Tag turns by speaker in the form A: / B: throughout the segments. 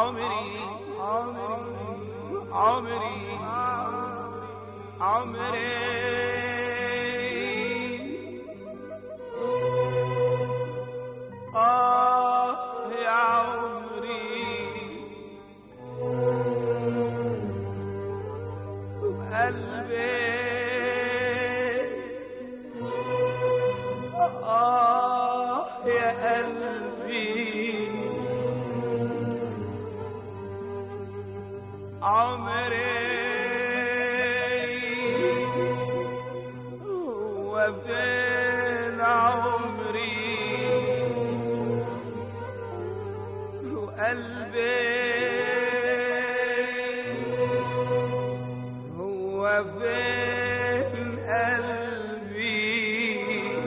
A: عمري عمري عمري عمري آه يا عمري قلبي آه يا قلبي عمري وبين عمري وقلبي هو فين قلبي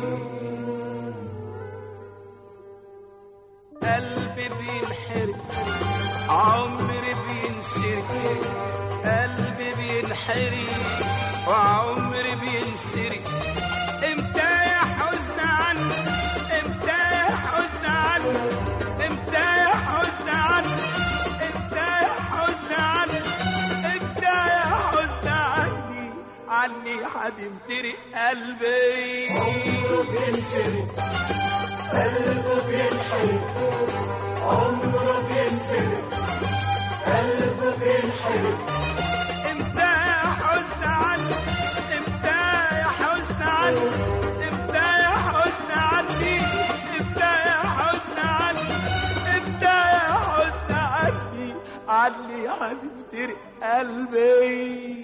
A: قلبي بينحرق عمري بينسرق قلبي بينحرق وعمري بينسرق امتى يا حزن عني امتى يا حزن عني امتى يا حزن عني امتى يا حزن عني امتى يا حزن عني عني هتفترق قلبي
B: عمره بينسرق قلبه بينحرق عمره بينسرق قلبه بينحرق
A: امتى يا حزن عني امتى يا حزن عني امتى يا حزن عني امتى يا حزن عني امتى يا حزن عني عني هتفترق قلبي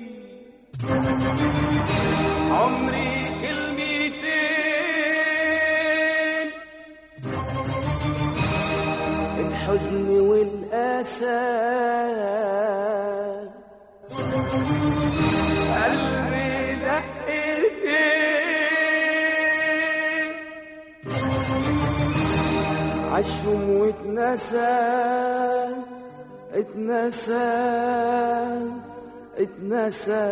A: عمري كلمتين الحزن والأسى قلبي دقتين عشهم واتنسى اتنسى اتنسى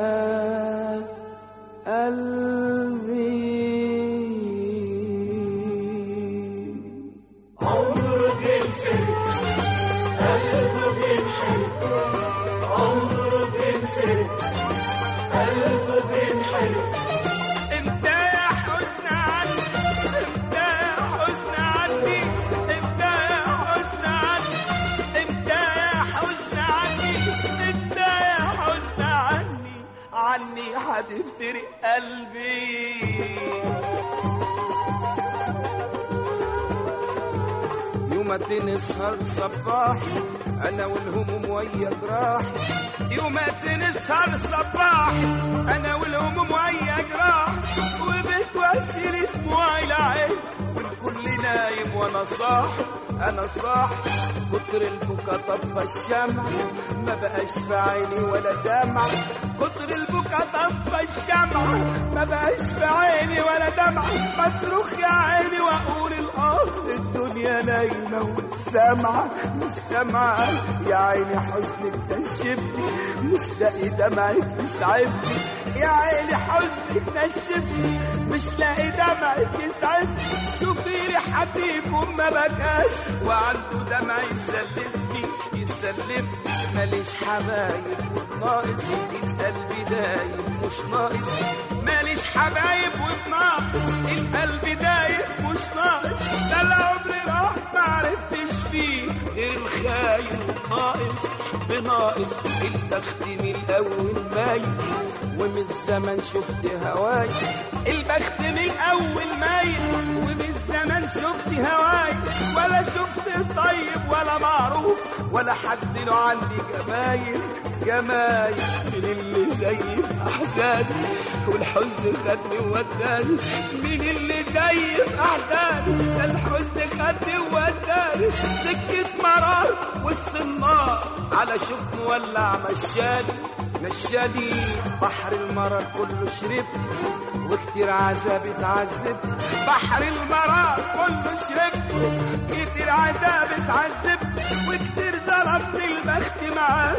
A: قلبي
B: عمره بينسرق قلبه بينحرق عمره بينسرق قلبه بينحرق
A: انت يا حزن عني انت يا حزن عني انت يا حزن عني انت يا حزن عني انت يا حزن عني عني هتفترق قلبي يوم تنسهر صباح انا والهموم ويا جراح يوم تنسهر صباح انا والهموم ويا جراح وبتوسل دموعي العين والكل نايم وانا صاح انا صاح كتر البكا طفى الشمع ما بقاش في عيني ولا دمع كتر البكا طفى الشمع ما بقاش في عيني ولا دمع بصرخ يا عيني واقول الارض الدنيا نايمه ومش سامعه مش سامعه يا عيني حزنك نشفني مش لاقي دمعك يسعفني يا عيني حزنك نشفني مش لاقي دمعك يسعفني شوفي لي حبيب وما بكاش وعنده دمع يسلفني يسلفني ماليش حبايب ناقص القلب دايب مش ناقص ماليش حبايب وبناقص القلب دايب مش ناقص ده العمر راح معرفتش فيه غير الخاين ناقص بناقص البخت من الاول مايل ومن الزمن شفت هواي البخت من اول مايل ومن الزمن شفت هواي ولا شفت طيب ولا معروف ولا حد له عندي جمايل جمايل من اللي زي في احزاني والحزن خدني ووداني مين اللي زي في احزاني ده الحزن خدني ووداني سكة مرار وسط النار على شوف مولع مشاني مشاني بحر المرار كله شربت وكتير عذاب اتعذبت بحر المرار كله شربت كتير عذاب اتعذبت وكتير ضربت البخت معاه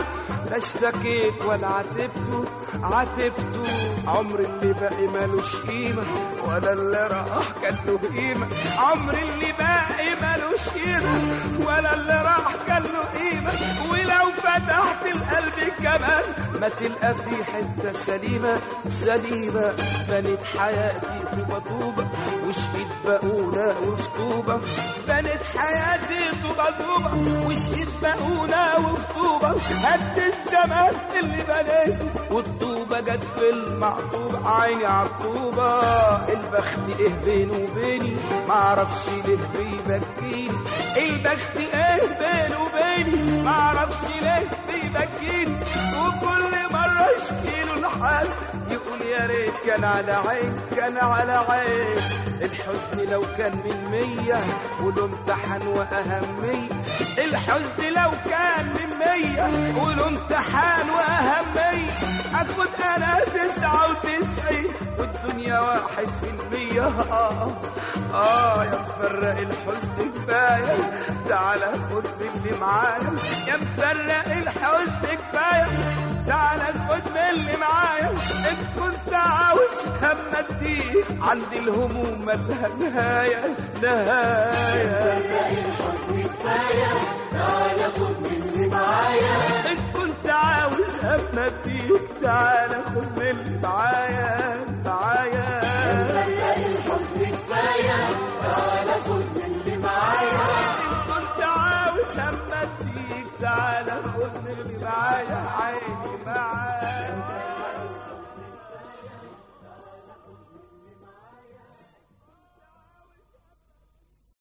A: لا اشتكيت ولا عاتبته عاتبته عمر اللي باقي مالوش قيمة ولا اللي راح كان له قيمة عمر اللي باقي مالوش قيمة ولا اللي راح كان له قيمة ولو فتحت القلب كمان ما تلقى في حتة سليمة سليمة بنت حياتي طوبة طوبة وشقيت بقولة وفطوبة بنت حياتي طوبة طوبة وشقيت بقولة وفطوبة هد الجمال اللي بنيته والطوبة جت في المعطوبة عيني عالطوبة البخت ايه بينه وبيني معرفش ليه بيبكيني البخت ايه بينه وبيني معرفش ليه بيبكيني وكل مرة اشكيله الحال يقول يا ريت كان على عين كان على عين الحزن لو كان من مية وله امتحان وأهمية الحزن لو كان من مية وله امتحان وأهمية أخد أنا تسعة وتسعين والدنيا واحد في المية آه, آه يا مفرق الحزن كفاية تعالى خد باللي معايا يا مفرق الحزن كفاية تعالى خد من اللي معايا ان كنت عاوز هم اديك عندي الهموم مالها نهايه نهايه
B: الحزن كفاية تعالى خد من اللي معايا
A: ان كنت عاوز هم اديك تعالى خد من اللي معايا معايا